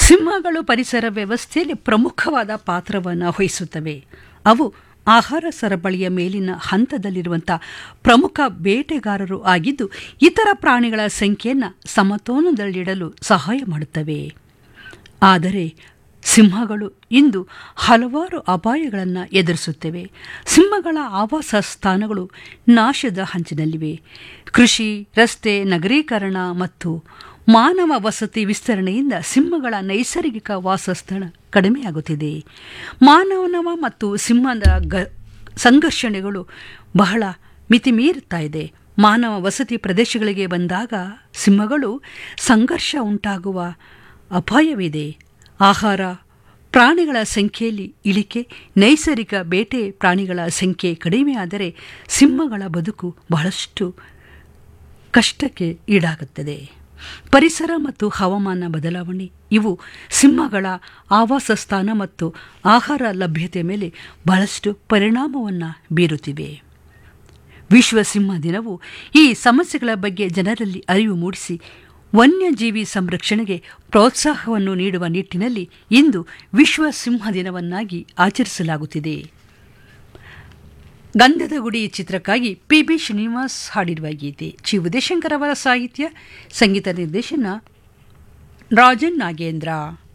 ಸಿಂಹಗಳು ಪರಿಸರ ವ್ಯವಸ್ಥೆಯಲ್ಲಿ ಪ್ರಮುಖವಾದ ಪಾತ್ರವನ್ನು ವಹಿಸುತ್ತವೆ ಅವು ಆಹಾರ ಸರಪಳಿಯ ಮೇಲಿನ ಹಂತದಲ್ಲಿರುವಂಥ ಪ್ರಮುಖ ಬೇಟೆಗಾರರು ಆಗಿದ್ದು ಇತರ ಪ್ರಾಣಿಗಳ ಸಂಖ್ಯೆಯನ್ನು ಸಮತೋಲನದಲ್ಲಿಡಲು ಸಹಾಯ ಮಾಡುತ್ತವೆ ಆದರೆ ಸಿಂಹಗಳು ಇಂದು ಹಲವಾರು ಅಪಾಯಗಳನ್ನು ಎದುರಿಸುತ್ತವೆ ಸಿಂಹಗಳ ಆವಾಸ ಸ್ಥಾನಗಳು ನಾಶದ ಹಂಚಿನಲ್ಲಿವೆ ಕೃಷಿ ರಸ್ತೆ ನಗರೀಕರಣ ಮತ್ತು ಮಾನವ ವಸತಿ ವಿಸ್ತರಣೆಯಿಂದ ಸಿಂಹಗಳ ನೈಸರ್ಗಿಕ ವಾಸಸ್ಥಳ ಕಡಿಮೆಯಾಗುತ್ತಿದೆ ಮಾನವನವ ಮತ್ತು ಸಿಂಹದ ಗ ಸಂಘರ್ಷಣೆಗಳು ಬಹಳ ಮಿತಿಮೀರುತ್ತಾ ಇದೆ ಮಾನವ ವಸತಿ ಪ್ರದೇಶಗಳಿಗೆ ಬಂದಾಗ ಸಿಂಹಗಳು ಸಂಘರ್ಷ ಉಂಟಾಗುವ ಅಪಾಯವಿದೆ ಆಹಾರ ಪ್ರಾಣಿಗಳ ಸಂಖ್ಯೆಯಲ್ಲಿ ಇಳಿಕೆ ನೈಸರ್ಗಿಕ ಬೇಟೆ ಪ್ರಾಣಿಗಳ ಸಂಖ್ಯೆ ಕಡಿಮೆಯಾದರೆ ಸಿಂಹಗಳ ಬದುಕು ಬಹಳಷ್ಟು ಕಷ್ಟಕ್ಕೆ ಈಡಾಗುತ್ತದೆ ಪರಿಸರ ಮತ್ತು ಹವಾಮಾನ ಬದಲಾವಣೆ ಇವು ಸಿಂಹಗಳ ಆವಾಸ ಸ್ಥಾನ ಮತ್ತು ಆಹಾರ ಲಭ್ಯತೆ ಮೇಲೆ ಬಹಳಷ್ಟು ಪರಿಣಾಮವನ್ನು ಬೀರುತ್ತಿವೆ ವಿಶ್ವ ಸಿಂಹ ದಿನವು ಈ ಸಮಸ್ಯೆಗಳ ಬಗ್ಗೆ ಜನರಲ್ಲಿ ಅರಿವು ಮೂಡಿಸಿ ವನ್ಯಜೀವಿ ಸಂರಕ್ಷಣೆಗೆ ಪ್ರೋತ್ಸಾಹವನ್ನು ನೀಡುವ ನಿಟ್ಟಿನಲ್ಲಿ ಇಂದು ವಿಶ್ವ ಸಿಂಹ ದಿನವನ್ನಾಗಿ ಆಚರಿಸಲಾಗುತ್ತಿದೆ ಗಂಧದ ಗುಡಿ ಚಿತ್ರಕ್ಕಾಗಿ ಪಿ ಬಿ ಶ್ರೀನಿವಾಸ್ ಹಾಡಿರುವ ಗೀತೆ ಚಿ ಉದಯಶಂಕರ್ ಅವರ ಸಾಹಿತ್ಯ ಸಂಗೀತ ನಿರ್ದೇಶನ ರಾಜನ್ ನಾಗೇಂದ್ರ